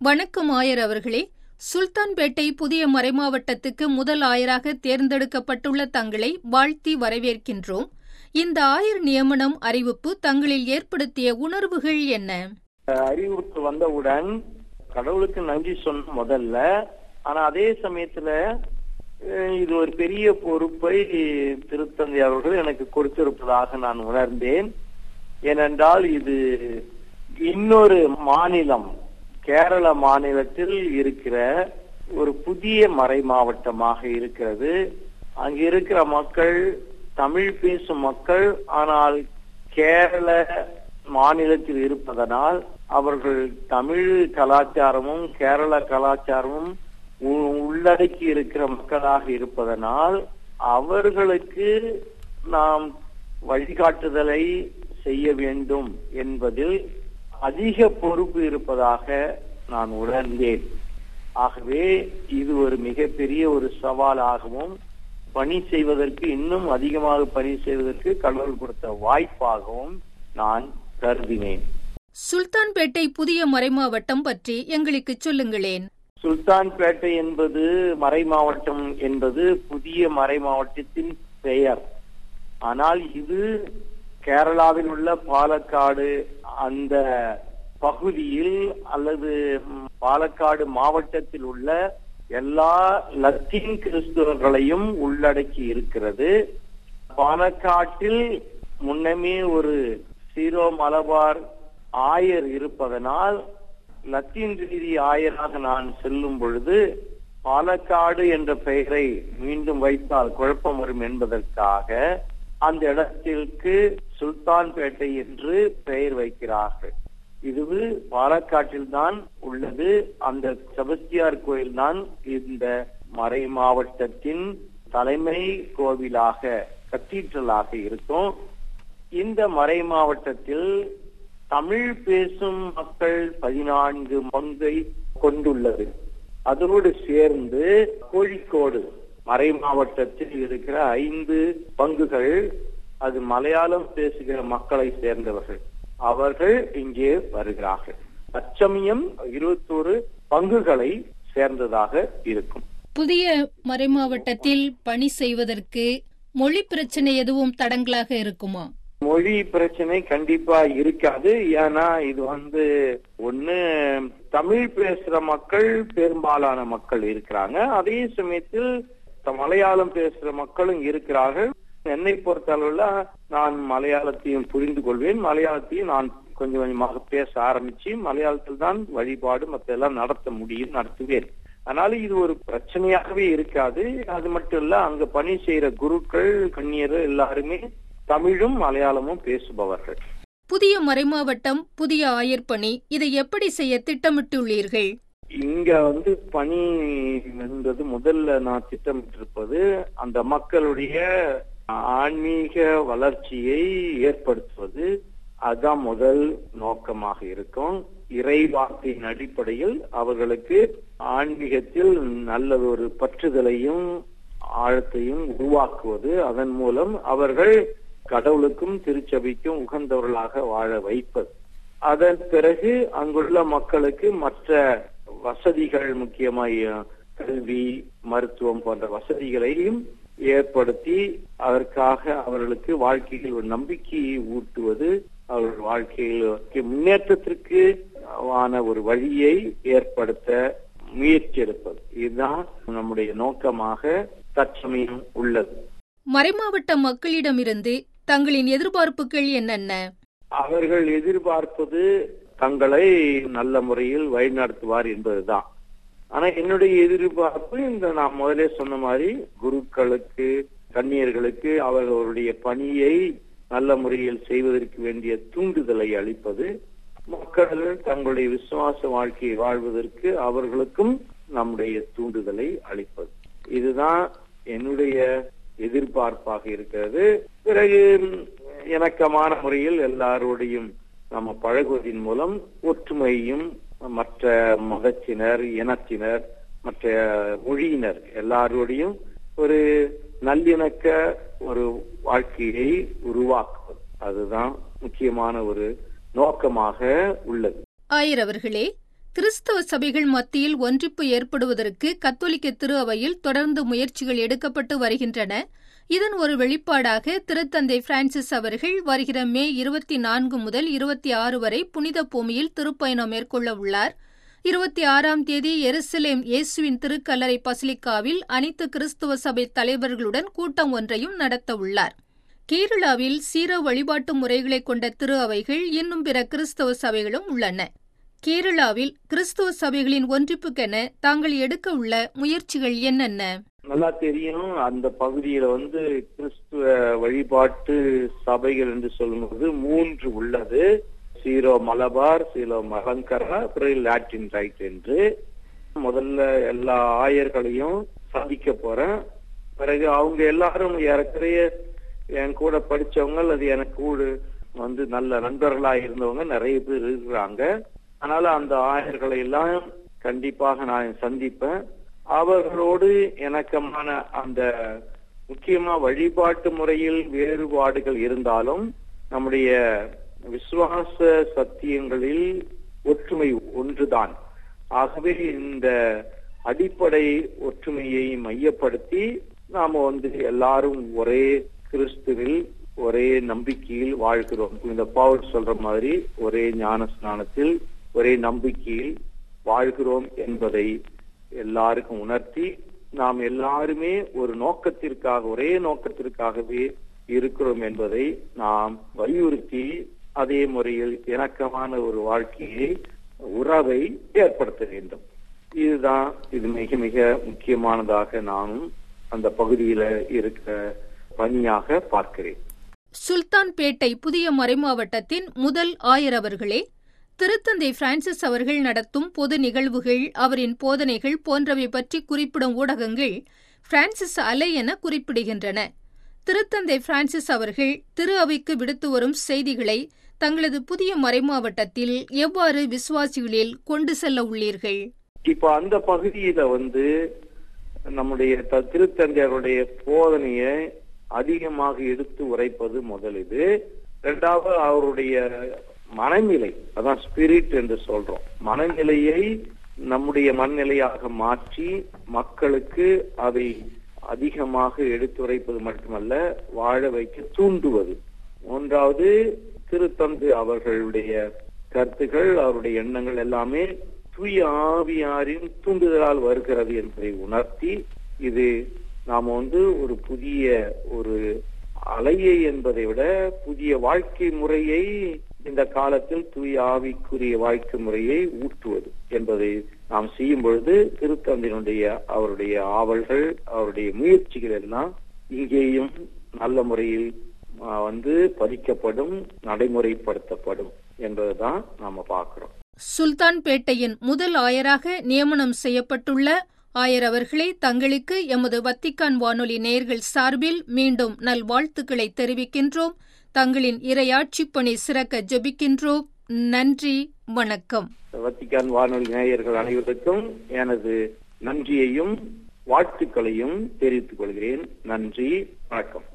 வணக்கம் ஆயர் அவர்களே சுல்தான்பேட்டை புதிய மறைமாவட்டத்துக்கு முதல் ஆயராக தேர்ந்தெடுக்கப்பட்டுள்ள தங்களை வாழ்த்தி வரவேற்கின்றோம் இந்த ஆயர் நியமனம் அறிவிப்பு தங்களில் ஏற்படுத்திய உணர்வுகள் என்ன அறிவுக்கு வந்தவுடன் கடவுளுக்கு நன்றி சொன்ன முதல்ல ஆனா அதே சமயத்துல அஹ், இது ஒரு பெரிய பொறுப்பை திருத்தந்தை அவர்கள் எனக்கு கொடுத்திருப்பதாக நான் உணர்ந்தேன் ஏனென்றால் இது இன்னொரு மாநிலம் கேரள மாநிலத்தில் இருக்கிற ஒரு புதிய மறை மாவட்டமாக இருக்கிறது அங்க இருக்கிற மக்கள் தமிழ் பேசும் மக்கள் ஆனால் கேரள மாநிலத்தில் இருப்பதனால் அவர்கள் தமிழ் கலாச்சாரமும் கேரள கலாச்சாரமும் உ- உள்ளடக்கி இருக்கிற மக்களாக இருப்பதனால் அவர்களுக்கு நாம் வழிகாட்டுதலை செய்ய வேண்டும் என்பதில் அதிக பொறுப்பு இருப்பதாக நான் உணர்ந்தேன் ஆகவே இது ஒரு மிகப்பெரிய ஒரு சவாலாகவும் பணி செய்வதற்கு இன்னும் அதிகமாக பணி செய்வதற்கு கடவுள் கொடுத்த வாய்ப்பாகவும் நான் கருதினேன் சுல்தான்பேட்டை புதிய மறைமாவட்டம் பற்றி எங்களுக்கு சொல்லுங்களேன் சுல்தான்பேட்டை என்பது மறை மாவட்டம் என்பது புதிய மறை மாவட்டத்தின் பெயர் ஆனால் இது கேரளாவில் உள்ள பாலக்காடு அந்த பகுதியில் அல்லது ம், பாலக்காடு மாவட்டத்தில் உள்ள எல்லா லத்தீன் கிறிஸ்துவர்களையும் உள்ளடக்கி இருக்கிறது பாலக்காட்டில் முன்னமே ஒரு சீரோ மலபார் ஆயர் இருப்பதனால் லத்தீன் ரீதி ஆயராக நான் செல்லும் பொழுது பாலக்காடு என்ற பெயரை மீண்டும் வைத்தால் குழப்பம் வரும் என்பதற்காக அந்த இடத்திற்கு சுல்தான்பேட்டை என்று பெயர் வைக்கிறார்கள் இது பாலக்காட்டில் தான் உள்ளது அந்த செபஸ்தியார் கோயில் தான் இந்த மறை மாவட்டத்தின் தலைமை கோவிலாக கத்தீட்ரலாக இருக்கும் இந்த மறை மாவட்டத்தில் தமிழ் பேசும் மக்கள் பதினான்கு பங்கை கொண்டுள்ளது அதோடு சேர்ந்து கோழிக்கோடு மறை மாவட்டத்தில் இருக்கிற ஐந்து பங்குகள் அது மலையாளம் பேசுகிற மக்களை சேர்ந்தவர்கள் அவர்கள் இங்கே வருகிறார்கள் அச்சமயம் இருபத்தோரு பங்குகளை சேர்ந்ததாக இருக்கும் புதிய மறைமாவட்டத்தில் பணி செய்வதற்கு மொழி பிரச்சனை எதுவும் தடங்களாக இருக்குமா மொழி பிரச்சனை கண்டிப்பா இருக்காது ஏன்னா இது வந்து ஒண்ணு தமிழ் பேசுற மக்கள் பெரும்பாலான மக்கள் இருக்கிறாங்க அதே சமயத்தில் த- மலையாளம் பேசுற மக்களும் இருக்கிறார்கள் என்னை பொறுத்தளவுல நான் மலையாளத்தையும் புரிந்து கொள்வேன் மலையாளத்தையும் நான் கொஞ்சம் கொஞ்சமாக பேச ஆரம்பிச்சு மலையாளத்தில் தான் வழிபாடு மத்த எல்லாம் நடத்த முடியும் நடத்துவேன் அதனால இது ஒரு பிரச்சனையாகவே இருக்காது அது மட்டும் இல்ல அங்க பணி செய்யற குருக்கள் கண்ணியர் எல்லாருமே தமிழும் மலையாளமும் பேசுபவர்கள் புதிய மறைமாவட்டம் புதிய ஆயர் பணி இதை எப்படி செய்ய திட்டமிட்டுள்ளீர்கள் இங்க வந்து பணி என்பது முதல்ல நான் திட்டமிட்டிருப்பது அந்த மக்களுடைய ஆன்மீக வளர்ச்சியை ஏற்படுத்துவது அதுதான் முதல் நோக்கமாக இருக்கும் இறை வார்த்தையின் அடிப்படையில் அவர்களுக்கு ஆன்மீகத்தில் நல்ல ஒரு பற்றுதலையும் ஆழத்தையும் உருவாக்குவது அதன் மூலம் அவர்கள் கடவுளுக்கும் திருச்சபைக்கும் உகந்தவர்களாக வாழ வைப்பது அதன் பிறகு அங்குள்ள மக்களுக்கு மற்ற வசதிகள் முக்கியமாய் அஹ், கல்வி மருத்துவம் போன்ற வசதிகளையும் ஏற்படுத்தி அதற்காக அவர்களுக்கு வாழ்க்கையில் ஒரு நம்பிக்கையை ஊட்டுவது அவர்கள் வாழ்க்கையில் முன்னேற்றத்திற்கு ஆன ஒரு வழியை ஏற்படுத்த முயற்சி எடுப்பது இதுதான் நம்முடைய நோக்கமாக தற்சமயம் உள்ளது மறைமாவட்ட மக்களிடமிருந்து தங்களின் எதிர்பார்ப்புகள் என்னென்ன அவர்கள் எதிர்பார்ப்பது தங்களை நல்ல முறையில் வழிநடத்துவார் என்பதுதான் ஆனா என்னுடைய எதிர்பார்ப்பு இந்த நான் முதலே சொன்ன மாதிரி குருக்களுக்கு கன்னியர்களுக்கு அவர்களுடைய பணியை நல்ல முறையில் செய்வதற்கு வேண்டிய தூண்டுதலை அளிப்பது மக்கள் தங்களுடைய விசுவாச வாழ்க்கையை வாழ்வதற்கு அவர்களுக்கும் நம்முடைய தூண்டுதலை அளிப்பது இதுதான் என்னுடைய எதிர்பார்ப்பாக இருக்கிறது பிறகு ம், இணக்கமான முறையில் எல்லாரோடையும் நம்ம பழகுவதன் மூலம் ஒற்றுமையும் மற்ற மதத்தினர் இனத்தினர் மற்ற மொழியினர் எல்லாரோடையும் ஒரு நல்லிணக்க ஒரு வாழ்க்கையை உருவாக்குவது அதுதான் முக்கியமான ஒரு நோக்கமாக உள்ளது ஆயர் அவர்களே கிறிஸ்தவ சபைகள் மத்தியில் ஒன்றிப்பு ஏற்படுவதற்கு கத்தோலிக்க திரு அவையில் தொடர்ந்து முயற்சிகள் எடுக்கப்பட்டு வருகின்றன இதன் ஒரு வெளிப்பாடாக திருத்தந்தை பிரான்சிஸ் அவர்கள் வருகிற மே இருபத்தி நான்கு முதல் இருபத்தி ஆறு வரை புனித பூமியில் திருப்பயணம் மேற்கொள்ள உள்ளார் இருபத்தி ஆறாம் தேதி எருசலேம் இயேசுவின் திருக்கல்லறை பசிலிக்காவில் அனைத்து கிறிஸ்துவ சபை தலைவர்களுடன் கூட்டம் ஒன்றையும் நடத்த உள்ளார் கேரளாவில் சீர வழிபாட்டு முறைகளை கொண்ட திரு அவைகள் இன்னும் பிற கிறிஸ்தவ சபைகளும் உள்ளன கேரளாவில் கிறிஸ்துவ சபைகளின் ஒன்றிப்புக்கென தாங்கள் எடுக்க உள்ள முயற்சிகள் என்னென்ன நல்லா தெரியும் அந்த பகுதியில வந்து கிறிஸ்துவ வழிபாட்டு சபைகள் என்று சொல்லும்போது மூன்று உள்ளது சீரோ மலபார் சீரோ மலங்கரா பிறகு லாட்டின் ரைட் என்று முதல்ல எல்லா ஆயர்களையும் சந்திக்க போறேன் பிறகு அவங்க எல்லாரும் ஏறக்குறைய என் கூட படிச்சவங்க அல்லது எனக்கு கூட வந்து நல்ல நண்பர்களா இருந்தவங்க நிறைய பேர் இருக்கிறாங்க அதனால அந்த ஆயர்களை எல்லாம் கண்டிப்பாக நான் சந்திப்பேன் அவர்களோடு எனக்கமான அந்த முக்கியமா வழிபாட்டு முறையில் வேறுபாடுகள் இருந்தாலும் நம்முடைய விசுவாச சத்தியங்களில் ஒற்றுமை ஒன்றுதான் ஆகவே இந்த அடிப்படை ஒற்றுமையை மையப்படுத்தி நாம வந்து எல்லாரும் ஒரே கிறிஸ்துவில் ஒரே நம்பிக்கையில் வாழ்கிறோம் இந்த பவுல் சொல்ற மாதிரி ஒரே ஞான ஸ்நானத்தில் ஒரே நம்பிக்கையில் வாழ்கிறோம் என்பதை எல்லாருக்கும் உணர்த்தி நாம் எல்லாருமே ஒரு நோக்கத்திற்காக ஒரே நோக்கத்திற்காகவே இருக்கிறோம் என்பதை நாம் வலியுறுத்தி அதே முறையில் இணக்கமான ஒரு வாழ்க்கையை உறவை ஏற்படுத்த வேண்டும் இதுதான் இது மிக மிக முக்கியமானதாக நானும் அந்த பகுதியில இருக்கிற பணியாக பார்க்கிறேன் சுல்தான்பேட்டை புதிய மறைமாவட்டத்தின் முதல் ஆயர் அவர்களே திருத்தந்தை பிரான்சிஸ் அவர்கள் நடத்தும் பொது நிகழ்வுகள் அவரின் போதனைகள் போன்றவை பற்றி குறிப்பிடும் ஊடகங்கள் பிரான்சிஸ் அலை என குறிப்பிடுகின்றன திருத்தந்தை பிரான்சிஸ் அவர்கள் திரு அவைக்கு விடுத்து வரும் செய்திகளை தங்களது புதிய மறைமாவட்டத்தில் எவ்வாறு விசுவாசிகளில் கொண்டு செல்ல உள்ளீர்கள் இப்ப அந்த பகுதியில வந்து நம்முடைய த- திருத்தந்தையருடைய போதனையை அதிகமாக எடுத்து உரைப்பது முதல் இது இரண்டாவது அவருடைய மனநிலை அதான் ஸ்பிரிட் என்று சொல்றோம் மனநிலையை நம்முடைய மனநிலையாக மாற்றி மக்களுக்கு அதை அதிகமாக எடுத்துரைப்பது மட்டுமல்ல வாழ வைக்க தூண்டுவது மூன்றாவது திருத்தந்தை அவர்களுடைய கருத்துக்கள் அவருடைய எண்ணங்கள் எல்லாமே தூய ஆவியாரின் தூண்டுதலால் வருகிறது என்பதை உணர்த்தி இது நாம வந்து ஒரு புதிய ஒரு அலையை என்பதை விட புதிய வாழ்க்கை முறையை இந்த காலத்தில் தூய ஆவிக்குரிய வாழ்க்கை முறையை ஊட்டுவது என்பதை நாம் செய்யும் பொழுது திருத்தந்தையினுடைய அவருடைய ஆவல்கள் அவருடைய முயற்சிகள் எல்லாம் இங்கேயும் நல்ல முறையில் ஆ, வந்து பதிக்கப்படும் நடைமுறைப்படுத்தப்படும் என்பதுதான் நாம பார்க்கிறோம் சுல்தான்பேட்டையின் முதல் ஆயராக நியமனம் செய்யப்பட்டுள்ள ஆயர் அவர்களே தங்களுக்கு எமது வத்திக்கான் வானொலி நேயர்கள் சார்பில் மீண்டும் நல்வாழ்த்துக்களை தெரிவிக்கின்றோம் தங்களின் இரையாட்சிப் பணி சிறக்க ஜெபிக்கின்றோம் நன்றி வணக்கம் வத்திக்கான் வானொலி நேயர்கள் அனைவருக்கும் எனது நன்றியையும் வாழ்த்துக்களையும் தெரிவித்துக் கொள்கிறேன் நன்றி வணக்கம்